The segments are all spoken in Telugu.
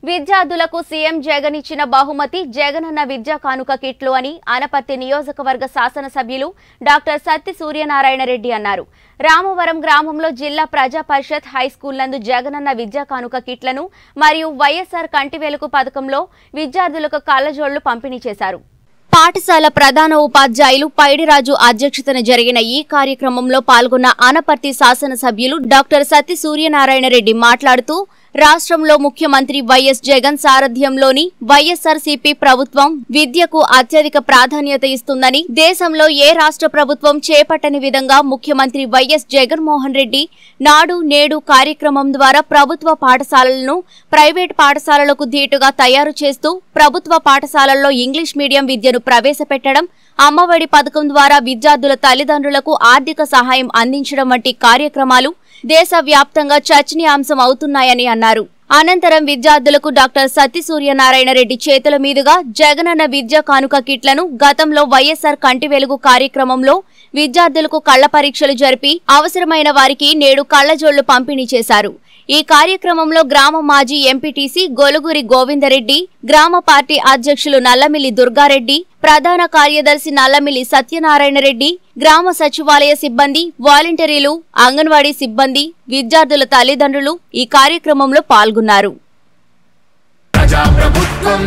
విద్యార్థులకు సీఎం జగన్ ఇచ్చిన బహుమతి జగనన్న విద్యా కానుక కిట్లు అని అనపర్తి నియోజకవర్గ శాసనసభ్యులు డాక్టర్ సత్తి సూర్యనారాయణ రెడ్డి అన్నారు రామవరం గ్రామంలో జిల్లా ప్రజా పరిషత్ హైస్కూల్ నందు జగనన్న విద్యా కానుక కిట్లను మరియు వైఎస్ఆర్ కంటి వెలుగు పథకంలో విద్యార్థులకు కళ్లజోళ్లు పంపిణీ చేశారు పాఠశాల ప్రధాన ఉపాధ్యాయులు పైడిరాజు అధ్యక్షతన జరిగిన ఈ కార్యక్రమంలో పాల్గొన్న ఆనపర్తి శాసనసభ్యులు డాక్టర్ సత్తి సూర్యనారాయణ రెడ్డి మాట్లాడుతూ రాష్ట్రంలో ముఖ్యమంత్రి వైఎస్ జగన్ సారథ్యంలోని వైఎస్ఆర్సీపీ ప్రభుత్వం విద్యకు అత్యధిక ప్రాధాన్యత ఇస్తుందని దేశంలో ఏ రాష్ట్ర ప్రభుత్వం చేపట్టని విధంగా ముఖ్యమంత్రి వైఎస్ జగన్మోహన్ రెడ్డి నాడు నేడు కార్యక్రమం ద్వారా ప్రభుత్వ పాఠశాలలను ప్రైవేట్ పాఠశాలలకు ధీటుగా తయారు చేస్తూ ప్రభుత్వ పాఠశాలల్లో ఇంగ్లీష్ మీడియం విద్యను ప్రవేశపెట్టడం అమ్మఒడి పథకం ద్వారా విద్యార్థుల తల్లిదండ్రులకు ఆర్థిక సహాయం అందించడం వంటి కార్యక్రమాలు దేశవ్యాప్తంగా చర్చనీయాంశం అవుతున్నాయని అన్నారు అనంతరం విద్యార్థులకు డాక్టర్ సత్తి సూర్యనారాయణ రెడ్డి చేతుల మీదుగా జగనన్న విద్యా కానుక కిట్లను గతంలో వైఎస్ఆర్ కంటి వెలుగు కార్యక్రమంలో విద్యార్థులకు కళ్ల పరీక్షలు జరిపి అవసరమైన వారికి నేడు కళ్లజోళ్లు పంపిణీ చేశారు ఈ కార్యక్రమంలో గ్రామ మాజీ ఎంపీటీసీ గొలుగురి గోవిందరెడ్డి గ్రామ పార్టీ అధ్యక్షులు నల్లమిల్లి దుర్గారెడ్డి ప్రధాన కార్యదర్శి నల్లమిల్లి సత్యనారాయణ రెడ్డి గ్రామ సచివాలయ సిబ్బంది వాలంటీర్లు అంగన్వాడీ సిబ్బంది విద్యార్థుల తల్లిదండ్రులు ఈ కార్యక్రమంలో పాల్గొన్నారు ప్రజాప్రభుత్వం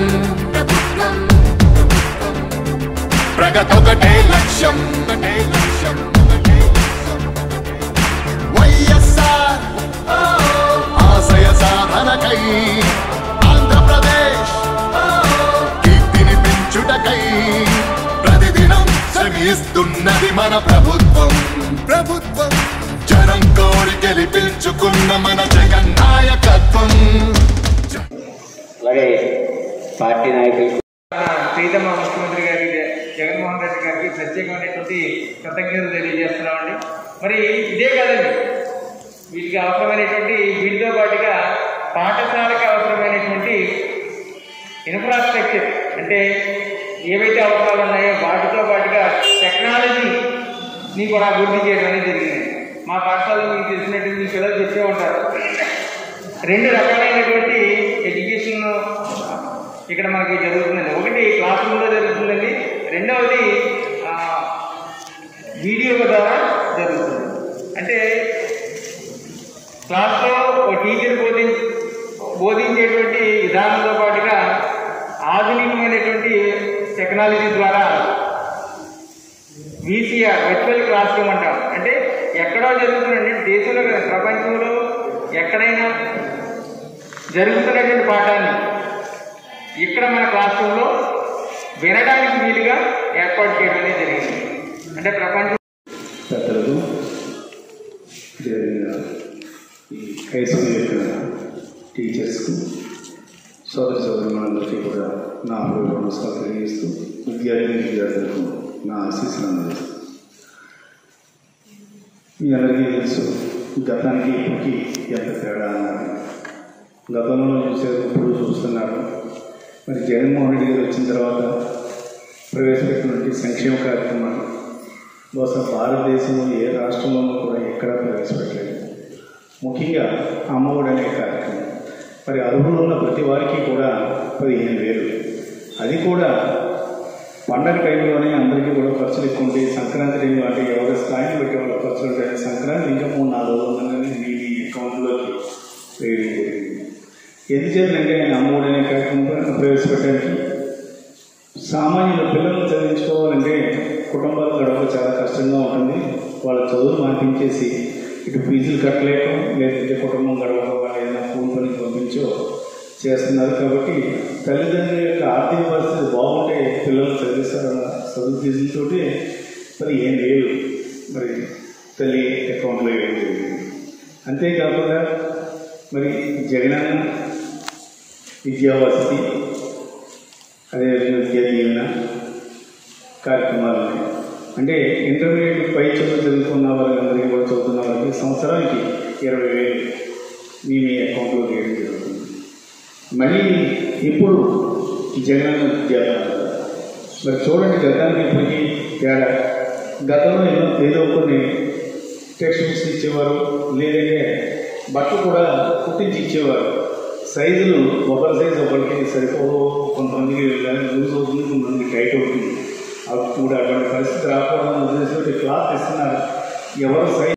ప్రగతొకటే లక్ష్యం ఒకటే లక్ష్యం ఒకటే లక్ష్యం. వైఎస్ఆర్ ఆశయ సాధనకై ఆంధ్రప్రదేశ్ కీర్తిని పెంచుటకై ప్రతిదినం శ్రమిస్తున్నది మన ప్రభుత్వం ప్రభుత్వం జనం కోరి గెలిపించుకున్న మన జగన్ నాయకత్వం అలాగే పార్టీ నాయకులు ప్రీతమ ముఖ్యమంత్రి గారికి జ- జగన్మోహన్ రెడ్డి గారికి ప్రత్యేకమైనటువంటి కృతజ్ఞతలు తెలియజేస్తున్నామండి మరి ఇదే కాదండి వీటికి అవసరమైనటువంటి వీటితో పాటుగా పాఠశాలకు అవసరమైనటువంటి ఇన్ఫ్రాస్ట్రక్చర్ అంటే ఏవైతే అవసరాలు ఉన్నాయో వాటితో పాటుగా టెక్నాలజీని కూడా అభివృద్ధి చేయడం అనేది జరిగింది మా పాఠశాలలో మీకు తెలిసినట్టు మీ పిల్లలు చెప్పే ఉంటారు రెండు రకాలైనటువంటి ఎడ్యుకేషన్ ఇక్కడ మనకి జరుగుతుందండి ఒకటి క్లాస్ రూమ్లో జరుగుతుందండి రెండవది ఆ, వీడియో ద్వారా జరుగుతుంది అంటే క్లాస్లో ఒక టీచర్ బోధి బోధించేటువంటి విధానంతో పాటుగా ఆధునికమైనటువంటి టెక్నాలజీ ద్వారా వీసీఆర్ వర్చువల్ క్లాస్ రూమ్ అంటాం అంటే ఎక్కడో జరుగుతుందండి దేశంలో కాదు, ప్రపంచంలో ఎక్కడైనా జరుగుతున్నటువంటి పాఠాన్ని ఇక్కడ మన క్లాస్ రూమ్లో వినడానికి వీలుగా ఏర్పాటు చేయడం అనేది జరిగింది అంటే ప్రపంచం పెద్దలకు జరిగిన ఈ హై స్కూల్ యొక్క టీచర్స్కు సోదర సోదరులందరికీ కూడా నా హృదయ నమస్కారం తెలియజేస్తూ విద్యార్థి విద్యార్థులకు నా ఆశీస్సులు అందజేస్తాను మీ అందరికీ తెలుసు గతానికి ఇప్పటికి ఎంత తేడా అన్నారు గతంలో చూసేది ఇప్పుడు చూస్తున్నారు మరి జగన్మోహన్ రెడ్డి గారు వచ్చిన తర్వాత ప్రవేశపెట్టినటువంటి సంక్షేమ కార్యక్రమాలు బహుశా భారతదేశంలో ఏ రాష్ట్రంలోనూ కూడా ఎక్కడా ప్రవేశపెట్టలేదు ముఖ్యంగా అమ్మఒడి అనే కార్యక్రమం మరి అర్హులు ఉన్న ప్రతి వారికి కూడా పదిహేను వేలు అది కూడా పండగ టైంలోనే అందరికీ కూడా ఖర్చులు ఎక్కువ ఉంటాయి సంక్రాంతి టైం అంటే ఎవరి స్థాయిని బట్టి వాళ్ళ ఖర్చులు ఉంటాయి సంక్రాంతి ఇంకా మూడు నాలుగు రోజులు ఉండగానే మీ మీ అకౌంట్లోకి వేయడం జరిగింది ఎందుచేతంటే ఆయన అమ్మఒడి అనే కార్యక్రమం ప్రవేశపెట్టడానికి సామాన్యుల పిల్లలను చదివించుకోవాలంటే కుటుంబాలు గడప చాలా కష్టంగా ఉంటుంది వాళ్ళ చదువులు మానిపించేసి ఇటు ఫీజులు కట్టలేక లేదంటే కుటుంబం గడవక వాళ్ళు ఏదైనా కూలి పనికి పంపించో చేస్తున్నారు కాబట్టి తల్లిదండ్రుల యొక్క ఆర్థిక పరిస్థితి బాగుంటే పిల్లలు చదివిస్తారన్న చదువు ఫీజులతోటి మరి ఏం లేదు మరి తల్లి అకౌంట్లో వేయడం జరిగింది అంతేకాకుండా మరి జగనన్న విద్యా వసతి అదేవిధంగా విద్యా దీవెన కార్యక్రమాలు ఉన్నాయి అంటే ఇంటర్మీడియట్ పై చదువు చదువుకున్న వాళ్ళందరికీ కూడా చదువుతున్న వాళ్ళకి సంవత్సరానికి ఇరవై వేలు మీ మీ అకౌంట్లో వేయడం జరుగుతుంది మళ్ళీ ఇప్పుడు జగనన్న విద్యా కానుక. మరి చూడండి గతానికి ఇప్పటికీ తేడా గతంలో ఎన్నో ఏదో కొన్ని టెక్స్ట్ బుక్స్ ఇచ్చేవారు లేదంటే బట్టలు కూడా కుట్టించి ఇచ్చేవారు సైజులు ఒకరి సైజు ఒకరికి సరిపో కొంతమందికి లూజ్ అవుతుంది కొంతమందికి టైట్ అవుతుంది అప్పుడు అటువంటి పరిస్థితి రాకూడదని ఉద్దేశంతో క్లాత్ ఇస్తున్నారు ఎవరు సైజ్